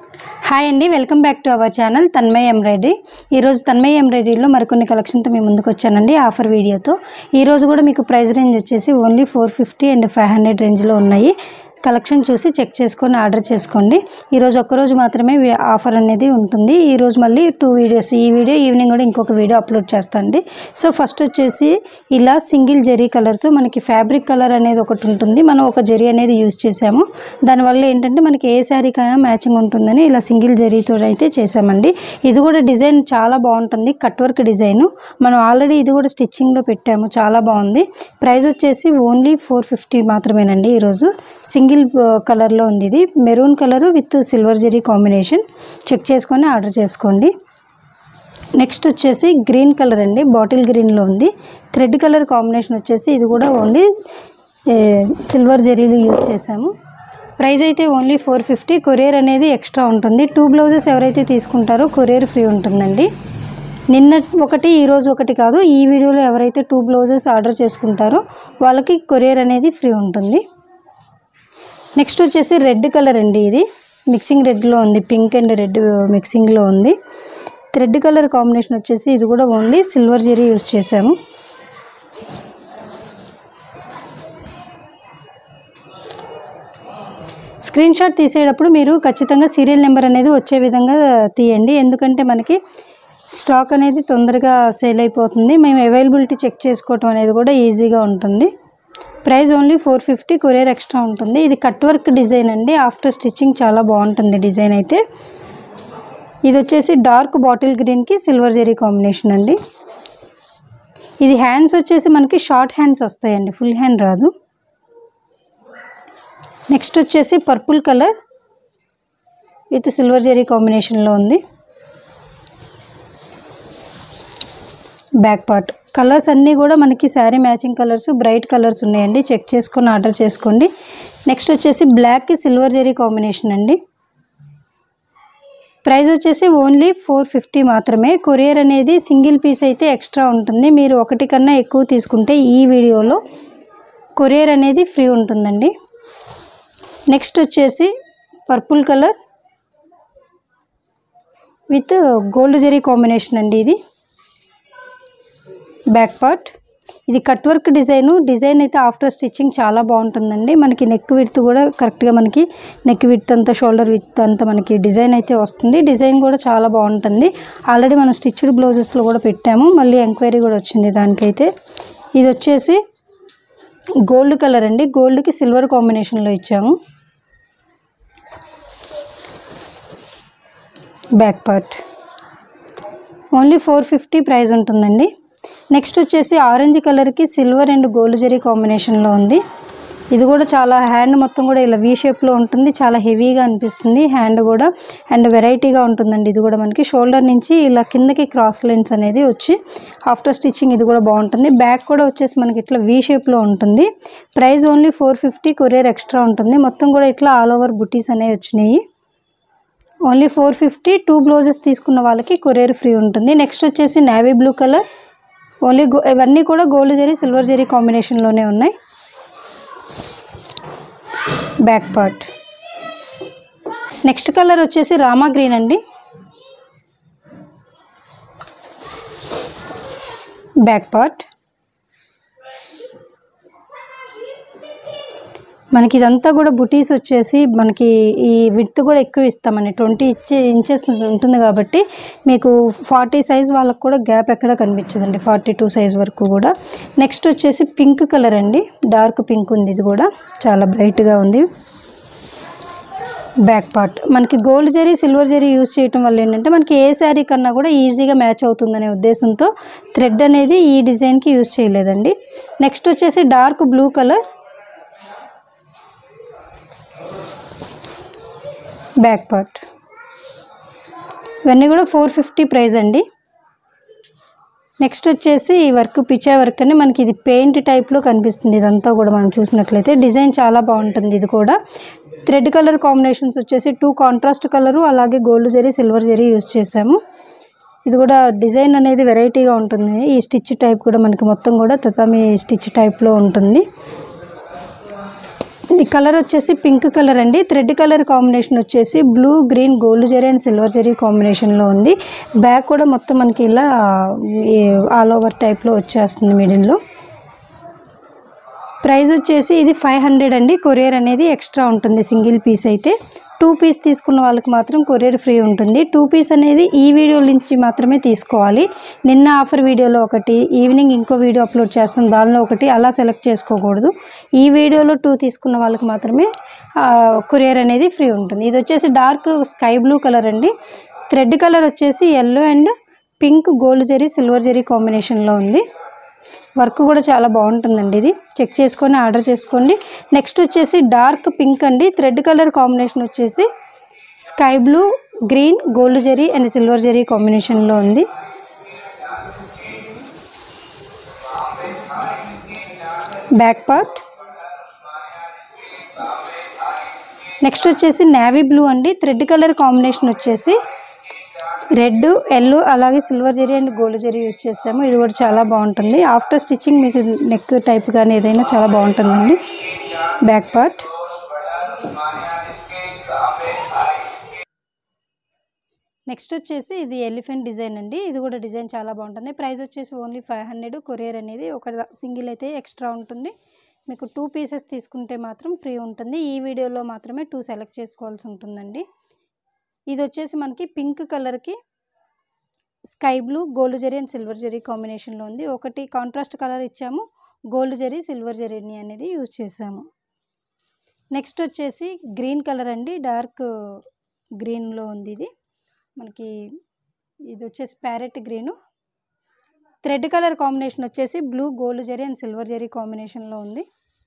hi అండి welcome back to our channel Tanmay embroidery ఈరోజు తన్మయ్ ఎంబ్రాయిడరీలో మరికొన్ని కలెక్షన్తో మీ ముందుకు వచ్చానండి ఆఫర్ వీడియోతో ఈరోజు కూడా మీకు ప్రైస్ రేంజ్ వచ్చేసి only four fifty and five hundred రేంజ్లో ఉన్నాయి కలెక్షన్ చూసి చెక్ చేసుకొని ఆర్డర్ చేసుకోండి ఈరోజు ఒక్కరోజు మాత్రమే వి- ఆఫర్ అనేది ఉంటుంది ఈరోజు మళ్ళీ టూ వీడియోస్ ఈ వీడియో ఈవినింగ్ కూడా ఇంకొక వీడియో అప్లోడ్ చేస్తాండి సో ఫస్ట్ వచ్చేసి ఇలా సింగిల్ జెరీ కలర్తో మనకి ఫ్యాబ్రిక్ కలర్ అనేది ఒకటి ఉంటుంది మనం ఒక జెరీ అనేది యూజ్ చేసాము దానివల్ల ఏంటంటే మనకి ఏ శారీకైనా మ్యాచింగ్ ఉంటుందని ఇలా సింగిల్ జెరీతో అయితే చేసామండి ఇది కూడా డిజైన్ చాలా బాగుంటుంది కట్ వర్క్ డిజైన్ మనం ఆల్రెడీ ఇది కూడా స్టిచ్చింగ్లో పెట్టాము చాలా బాగుంది ప్రైస్ వచ్చేసి ఓన్లీ ఫోర్ ఫిఫ్టీ మాత్రమేనండి ఈరోజు సింగిల్ కలర్లో ఉంది ఇది maroon colour with silver zari combination check చేసుకొని ఆర్డర్ చేసుకోండి నెక్స్ట్ వచ్చేసి గ్రీన్ కలర్ అండి బాటిల్ గ్రీన్లో ఉంది థ్రెడ్ కలర్ కాంబినేషన్ వచ్చేసి ఇది కూడా ఓన్లీ ఏ, సిల్వర్ జెరీలు యూజ్ చేసాము ప్రైస్ అయితే ఓన్లీ ఫోర్ ఫిఫ్టీ కొరియర్ అనేది ఎక్స్ట్రా ఉంటుంది టూ బ్లౌజెస్ ఎవరైతే తీసుకుంటారో కొరియర్ ఫ్రీ ఉంటుందండి నిన్న ఒకటి ఈరోజు ఒకటి కాదు ఈ వీడియోలో ఎవరైతే టూ బ్లౌజెస్ ఆర్డర్ చేసుకుంటారో వాళ్ళకి కొరియర్ అనేది ఫ్రీ ఉంటుంది నెక్స్ట్ వచ్చేసి రెడ్ కలర్ అండి ఇది మిక్సింగ్ రెడ్లో ఉంది పింక్ అండ్ రెడ్ మిక్సింగ్లో ఉంది థ్రెడ్ కలర్ కాంబినేషన్ వచ్చేసి ఇది కూడా ఓన్లీ సిల్వర్ జెరీ యూజ్ చేసాము స్క్రీన్ షాట్ తీసేటప్పుడు మీరు ఖచ్చితంగా సీరియల్ నెంబర్ అనేది వచ్చే విధంగా తీయండి ఎందుకంటే మనకి స్టాక్ అనేది తొందరగా సేల్ అయిపోతుంది మేము అవైలబిలిటీ చెక్ చేసుకోవటం అనేది కూడా ఈజీగా ఉంటుంది price only four fifty courier extra ఉంటుంది ఇది కట్ వర్క్ డిజైన్ అండి ఆఫ్టర్ స్టిచ్చింగ్ చాలా బాగుంటుంది డిజైన్ అయితే ఇది వచ్చేసి డార్క్ బాటిల్ గ్రీన్కి సిల్వర్ జెరీ కాంబినేషన్ అండి ఇది హ్యాండ్స్ వచ్చేసి మనకి షార్ట్ హ్యాండ్స్ వస్తాయండి ఫుల్ హ్యాండ్ రాదు నెక్స్ట్ వచ్చేసి purple colour with silver zari కాంబినేషన్లో ఉంది బ్యాక్ పార్ట్ కలర్స్ అన్నీ కూడా మనకి sari matching colours bright colours ఉన్నాయండి చెక్ చేసుకొని ఆర్డర్ చేసుకోండి నెక్స్ట్ వచ్చేసి బ్లాక్కి సిల్వర్ జెరీ కాంబినేషన్ అండి ప్రైస్ వచ్చేసి ఓన్లీ ఫోర్ ఫిఫ్టీ మాత్రమే కొరియర్ అనేది సింగిల్ పీస్ అయితే ఎక్స్ట్రా ఉంటుంది మీరు ఒకటి కన్నా ఎక్కువ తీసుకుంటే ఈ వీడియోలో కొరియర్ అనేది ఫ్రీ ఉంటుందండి నెక్స్ట్ వచ్చేసి purple colour with gold zari combination అండి ఇది బ్యాక్ పార్ట్ ఇది కట్ వర్క్ డిజైను డిజైన్ అయితే ఆఫ్టర్ స్టిచ్చింగ్ చాలా బాగుంటుందండి మనకి నెక్ విడ్త్ కూడా కరెక్ట్గా మనకి నెక్ విడ్త్ అంతా షోల్డర్ విడ్త్ అంతా మనకి డిజైన్ అయితే వస్తుంది డిజైన్ కూడా చాలా బాగుంటుంది ఆల్రెడీ మనం స్టిచ్డ్ బ్లౌజెస్లో కూడా పెట్టాము మళ్ళీ ఎంక్వైరీ కూడా వచ్చింది దానికైతే ఇది వచ్చేసి గోల్డ్ కలర్ అండి గోల్డ్కి సిల్వర్ కాంబినేషన్లో ఇచ్చాము back part only four fifty price ఉంటుందండి నెక్స్ట్ వచ్చేసి ఆరెంజ్ కలర్కి సిల్వర్ అండ్ గోల్డ్ జెరీ కాంబినేషన్లో ఉంది ఇది కూడా చాలా హ్యాండ్ మొత్తం కూడా ఇలా వీ షేప్లో ఉంటుంది చాలా హెవీగా అనిపిస్తుంది హ్యాండ్ కూడా అండ్ వెరైటీగా ఉంటుందండి ఇది కూడా మనకి షోల్డర్ నుంచి ఇలా కిందకి క్రాస్ లైన్స్ అనేది వచ్చి ఆఫ్టర్ స్టిచ్చింగ్ ఇది కూడా బాగుంటుంది బ్యాక్ కూడా వచ్చేసి మనకి ఇట్లా వీ షేప్లో ఉంటుంది price only four fifty courier extra ఉంటుంది మొత్తం కూడా ఇట్లా ఆల్ ఓవర్ బుటీస్ అనేవి వచ్చినాయి only four fifty two blouses తీసుకున్న వాళ్ళకి కొరియర్ ఫ్రీ ఉంటుంది నెక్స్ట్ వచ్చేసి నేవీ బ్లూ కలర్ ఓన్లీ గో ఇవన్నీ కూడా గోల్డ్ జరీ సిల్వర్ జరీ కాంబినేషన్లోనే ఉన్నాయి బ్యాక్ పార్ట్ నెక్స్ట్ కలర్ వచ్చేసి రామా గ్రీన్ అండి బ్యాక్ పార్ట్ మనకి ఇదంతా కూడా బుటీస్ వచ్చేసి మనకి ఈ విడ్త్ కూడా ఎక్కువ ఇస్తామండి ట్వంటీ ఇచ్చే ఇంచెస్ ఉంటుంది కాబట్టి మీకు ఫార్టీ సైజ్ వాళ్ళకు కూడా గ్యాప్ ఎక్కడ కనిపించదండి ఫార్టీ టూ సైజ్ వరకు కూడా నెక్స్ట్ వచ్చేసి పింక్ కలర్ అండి డార్క్ పింక్ ఉంది ఇది కూడా చాలా బ్రైట్గా ఉంది బ్యాక్ పార్ట్ మనకి gold zari silver zari use చేయటం వల్ల ఏంటంటే మనకి ఏ శారీ కన్నా కూడా ఈజీగా మ్యాచ్ అవుతుందనే ఉద్దేశంతో థ్రెడ్ అనేది ఈ డిజైన్కి యూజ్ చేయలేదండి నెక్స్ట్ వచ్చేసి dark blue colour back part ఇవన్నీ కూడా ఫోర్ ఫిఫ్టీ ప్రైస్ అండి నెక్స్ట్ వచ్చేసి ఈ వర్క్ పిచ్చా వర్క్ అని మనకి ఇది పెయింట్ టైప్లో కనిపిస్తుంది ఇదంతా కూడా మనం చూసినట్లయితే డిజైన్ చాలా బాగుంటుంది ఇది కూడా థ్రెడ్ కలర్ కాంబినేషన్స్ వచ్చేసి టూ కాంట్రాస్ట్ కలరు అలాగే gold zari silver zari use చేసాము ఇది కూడా డిజైన్ అనేది వెరైటీగా ఉంటుంది ఈ స్టిచ్ టైప్ కూడా మనకి మొత్తం కూడా తతామి స్టిచ్ టైప్లో ఉంటుంది ఈ కలర్ వచ్చేసి పింక్ కలర్ అండి థ్రెడ్ కలర్ కాంబినేషన్ వచ్చేసి blue green gold zari and silver zari కాంబినేషన్లో ఉంది బ్యాక్ కూడా మొత్తం మనకి ఇలా ఆల్ ఓవర్ టైప్లో వచ్చేస్తుంది మిడిల్లో ప్రైస్ వచ్చేసి ఇది ఫైవ్ హండ్రెడ్ అండి కొరియర్ అనేది ఎక్స్ట్రా ఉంటుంది సింగిల్ పీస్ అయితే టూ పీస్ తీసుకున్న వాళ్ళకి మాత్రం కొరియర్ ఫ్రీ ఉంటుంది టూ పీస్ అనేది ఈ వీడియో నుంచి మాత్రమే తీసుకోవాలి నిన్న ఆఫర్ వీడియోలో ఒకటి ఈవినింగ్ ఇంకో వీడియో అప్లోడ్ చేస్తాం దానిలో ఒకటి అలా సెలెక్ట్ చేసుకోకూడదు ఈ వీడియోలో టూ తీసుకున్న వాళ్ళకి మాత్రమే కొరియర్ అనేది ఫ్రీ ఉంటుంది ఇది వచ్చేసి డార్క్ స్కై బ్లూ కలర్ అండి థ్రెడ్ కలర్ వచ్చేసి yellow and pink gold zari silver zari కాంబినేషన్లో ఉంది వర్క్ కూడా చాలా బాగుంటుందండి ఇది చెక్ చేసుకొని ఆర్డర్ చేసుకోండి నెక్స్ట్ వచ్చేసి డార్క్ పింక్ అండి థ్రెడ్ కలర్ కాంబినేషన్ వచ్చేసి sky blue green gold zari and silver zari కాంబినేషన్లో ఉంది బ్యాక్ పార్ట్ నెక్స్ట్ వచ్చేసి నేవీ బ్లూ అండి థ్రెడ్ కలర్ కాంబినేషన్ వచ్చేసి రెడ్ ఎల్లో అలాగే silver zari and gold zari use చేసాము ఇది కూడా చాలా బాగుంటుంది ఆఫ్టర్ స్టిచ్చింగ్ మీకు నెక్ టైప్ కానీ ఏదైనా చాలా బాగుంటుందండి బ్యాక్ పార్ట్ నెక్స్ట్ వచ్చేసి ఇది ఎలిఫెంట్ డిజైన్ అండి ఇది కూడా డిజైన్ చాలా బాగుంటుంది ప్రైస్ వచ్చేసి ఓన్లీ ఫైవ్ హండ్రెడ్ కొరియర్ అనేది ఒక సింగిల్ అయితే ఎక్స్ట్రా ఉంటుంది మీకు టూ పీసెస్ తీసుకుంటే మాత్రం ఫ్రీ ఉంటుంది ఈ వీడియోలో మాత్రమే టూ సెలెక్ట్ చేసుకోవాల్సి ఉంటుందండి ఇది వచ్చేసి మనకి పింక్ కలర్కి sky blue gold zari and silver zari కాంబినేషన్లో ఉంది ఒకటి కాంట్రాస్ట్ కలర్ ఇచ్చాము గోల్డ్ జెరీ సిల్వర్ జెరీని అనేది యూజ్ చేసాము నెక్స్ట్ వచ్చేసి గ్రీన్ కలర్ అండి డార్క్ గ్రీన్లో ఉంది ఇది మనకి ఇది వచ్చేసి parrot green thread colour combination వచ్చేసి blue gold zari and silver zari కాంబినేషన్లో ఉంది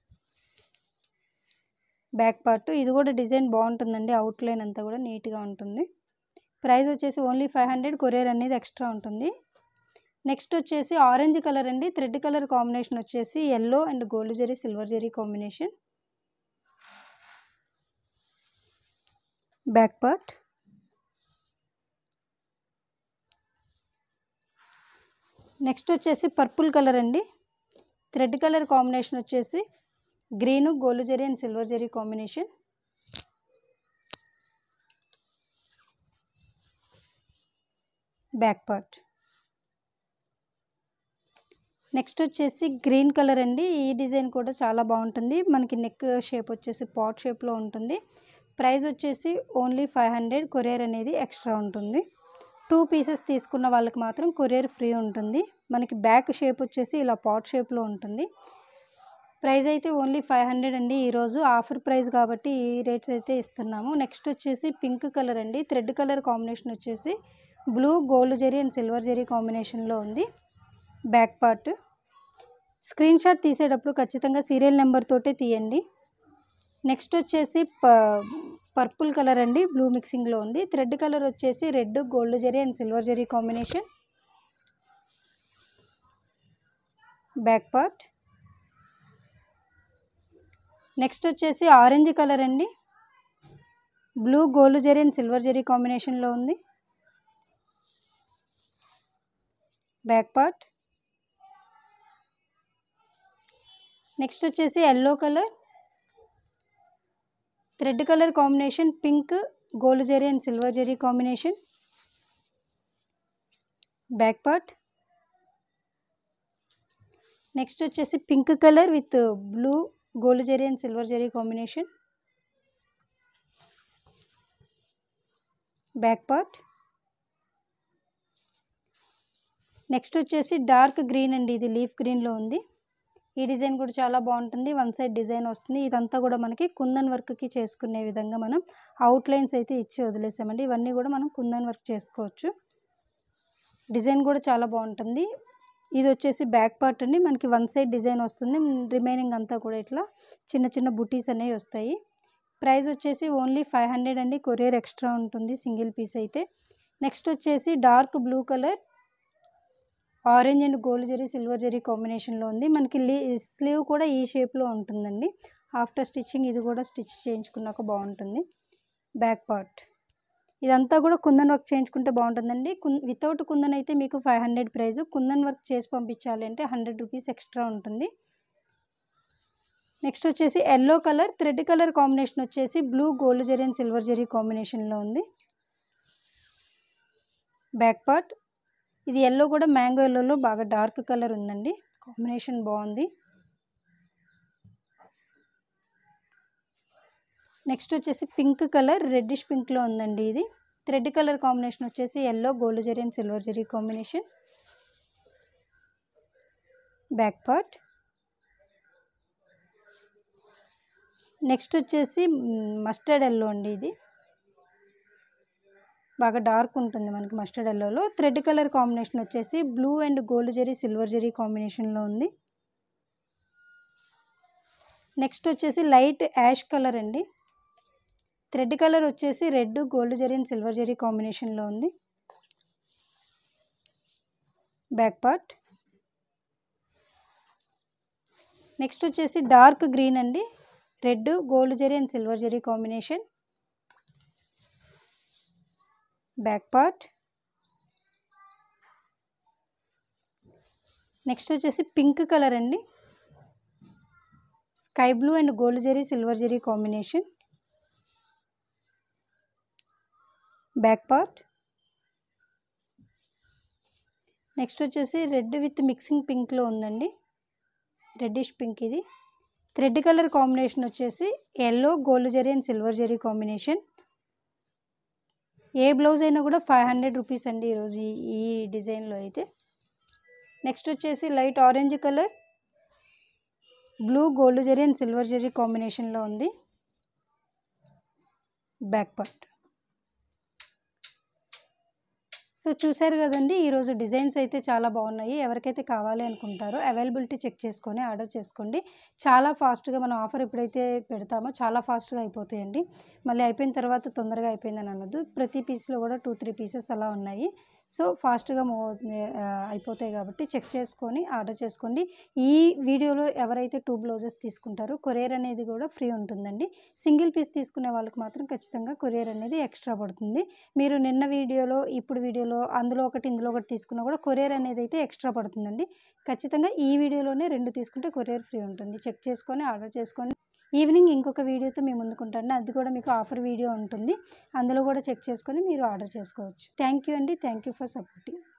బ్యాక్ పార్ట్ ఇది కూడా డిజైన్ బాగుంటుందండి అవుట్లైన్ అంతా కూడా నీట్గా ఉంటుంది ప్రైస్ వచ్చేసి ఓన్లీ ఫైవ్ హండ్రెడ్ కొరియర్ అనేది ఎక్స్ట్రా ఉంటుంది నెక్స్ట్ వచ్చేసి ఆరెంజ్ కలర్ అండి థ్రెడ్ కలర్ కాంబినేషన్ వచ్చేసి yellow and gold zari silver zari combination back part next వచ్చేసి పర్పుల్ కలర్ అండి థ్రెడ్ కలర్ కాంబినేషన్ వచ్చేసి green gold zari and silver zari combination back part next వచ్చేసి green colour అండి ఈ డిజైన్ కూడా చాలా బాగుంటుంది మనకి నెక్ షేప్ వచ్చేసి పాట్ షేప్లో ఉంటుంది ప్రైస్ వచ్చేసి ఓన్లీ ఫైవ్ హండ్రెడ్ కొరియర్ అనేది ఎక్స్ట్రా ఉంటుంది టూ పీసెస్ తీసుకున్న వాళ్ళకి మాత్రం కొరియర్ ఫ్రీ ఉంటుంది మనకి బ్యాక్ షేప్ వచ్చేసి ఇలా పాట్ షేప్లో ఉంటుంది ప్రైస్ అయితే ఓన్లీ ఫైవ్ హండ్రెడ్ అండి ఈరోజు ఆఫర్ ప్రైస్ కాబట్టి ఈ రేట్స్ అయితే ఇస్తున్నాము నెక్స్ట్ వచ్చేసి పింక్ కలర్ అండి థ్రెడ్ కలర్ కాంబినేషన్ వచ్చేసి blue gold zari and silver zari కాంబినేషన్లో ఉంది బ్యాక్ పార్ట్ స్క్రీన్ షాట్ తీసేటప్పుడు ఖచ్చితంగా సీరియల్ నెంబర్ తోటే తీయండి నెక్స్ట్ వచ్చేసి ప పర్పుల్ కలర్ అండి బ్లూ మిక్సింగ్లో ఉంది థ్రెడ్ కలర్ వచ్చేసి red gold zari and silver zari combination back part next వచ్చేసి ఆరెంజ్ కలర్ అండి blue gold zari and silver zari కాంబినేషన్లో ఉంది బ్యాక్ పార్ట్ నెక్స్ట్ వచ్చేసి yellow colour thread colour combination pink gold zari and silver zari combination back part next వచ్చేసి pink colour with blue gold zari and silver zari combination back part next వచ్చేసి dark green అండి ఇది leaf గ్రీన్లో ఉంది ఈ డిజైన్ కూడా చాలా బాగుంటుంది వన్ సైడ్ డిజైన్ వస్తుంది ఇదంతా కూడా మనకి కుందన్ వర్క్కి చేసుకునే విధంగా మనం అవుట్లైన్స్ అయితే ఇచ్చి వదిలేసామండి ఇవన్నీ కూడా మనం కుందన్ వర్క్ చేసుకోవచ్చు డిజైన్ కూడా చాలా బాగుంటుంది ఇది వచ్చేసి బ్యాక్ పార్ట్ అండి మనకి వన్ సైడ్ డిజైన్ వస్తుంది రిమైనింగ్ అంతా కూడా ఇట్లా చిన్న చిన్న బుటీస్ అనేవి వస్తాయి ప్రైస్ వచ్చేసి ఓన్లీ ఫైవ్ హండ్రెడ్ అండి కొరియర్ ఎక్స్ట్రా ఉంటుంది సింగిల్ పీస్ అయితే నెక్స్ట్ వచ్చేసి dark blue colour orange and gold zari silver zari కాంబినేషన్లో ఉంది మనకి లీ స్లీవ్ కూడా ఈ షేప్లో ఉంటుందండి ఆఫ్టర్ స్టిచ్చింగ్ ఇది కూడా స్టిచ్ చేయించుకున్నాక బాగుంటుంది బ్యాక్ పార్ట్ ఇదంతా కూడా కుందన్ వర్క్ చేయించుకుంటే బాగుంటుందండి కున్ వితౌట్ కుందన్ అయితే మీకు five hundred price kundan work చేసి పంపించాలి అంటే హండ్రెడ్ రూపీస్ ఎక్స్ట్రా ఉంటుంది నెక్స్ట్ వచ్చేసి yellow colour thread colour combination వచ్చేసి blue gold zari and silver zari కాంబినేషన్లో ఉంది బ్యాక్ పార్ట్ ఇది ఎల్లో కూడా మ్యాంగో ఎల్లోలో బాగా డార్క్ కలర్ ఉందండి కాంబినేషన్ బాగుంది నెక్స్ట్ వచ్చేసి పింక్ కలర్ రెడ్డిష్ పింక్లో ఉందండి ఇది థ్రెడ్ కలర్ కాంబినేషన్ వచ్చేసి yellow gold zari and silver zari combination back part next వచ్చేసి మస్టర్డ్ ఎల్లో అండి ఇది బాగా డార్క్ ఉంటుంది మనకి మస్టర్డ్ ఎల్లోలో థ్రెడ్ కలర్ కాంబినేషన్ వచ్చేసి blue and gold zari silver zari కాంబినేషన్లో ఉంది నెక్స్ట్ వచ్చేసి లైట్ యాష్ కలర్ అండి థ్రెడ్ కలర్ వచ్చేసి red gold zari and silver zari కాంబినేషన్లో ఉంది బ్యాక్ పార్ట్ నెక్స్ట్ వచ్చేసి డార్క్ గ్రీన్ అండి red gold zari and silver zari combination back part next వచ్చేసి పింక్ కలర్ అండి sky blue and gold zari silver zari combination back part next వచ్చేసి red with mixing పింక్లో ఉందండి reddish pink ఇది థ్రెడ్ కలర్ కాంబినేషన్ వచ్చేసి yellow gold zari and silver zari combination ఏ blouse అయినా కూడా ఫైవ్ హండ్రెడ్ రూపీస్ అండి ఈరోజు ఈ ఈ డిజైన్లో అయితే నెక్స్ట్ వచ్చేసి light orange colour blue gold zari and silver zari కాంబినేషన్లో ఉంది బ్యాక్ పార్ట్ సో చూసారు కదండి ఈరోజు డిజైన్స్ అయితే చాలా బాగున్నాయి ఎవరికైతే కావాలి అనుకుంటారో అవైలబిలిటీ చెక్ చేసుకొని ఆర్డర్ చేసుకోండి చాలా ఫాస్ట్గా మనం ఆఫర్ ఎప్పుడైతే పెడతామో చాలా ఫాస్ట్గా అయిపోతాయండి మళ్ళీ అయిపోయిన తర్వాత తొందరగా అయిపోయిందని అనొద్దు ప్రతి పీస్లో కూడా టూ త్రీ పీసెస్ అలా ఉన్నాయి సో ఫాస్ట్గా మూవ్ అయిపోతాయి కాబట్టి చెక్ చేసుకొని ఆర్డర్ చేసుకోండి ఈ వీడియోలో ఎవరైతే టూ బ్లౌజెస్ తీసుకుంటారో కొరియర్ అనేది కూడా ఫ్రీ ఉంటుందండి సింగిల్ పీస్ తీసుకునే వాళ్ళకి మాత్రం ఖచ్చితంగా కొరియర్ అనేది ఎక్స్ట్రా పడుతుంది మీరు నిన్న వీడియోలో ఇప్పుడు వీడియోలో అందులో ఒకటి ఇందులో ఒకటి తీసుకున్నా కూడా కొరియర్ అనేది అయితే ఎక్స్ట్రా పడుతుందండి ఖచ్చితంగా ఈ వీడియోలోనే రెండు తీసుకుంటే కొరియర్ ఫ్రీ ఉంటుంది చెక్ చేసుకొని ఆర్డర్ చేసుకోండి ఈవినింగ్ ఇంకొక వీడియోతో మేము ముందుకుంటాను అది కూడా మీకు ఆఫర్ వీడియో ఉంటుంది అందులో కూడా చెక్ చేసుకొని మీరు ఆర్డర్ చేసుకోవచ్చు థ్యాంక్ యూ అండి థ్యాంక్ యూ ఫర్ సపోర్టింగ్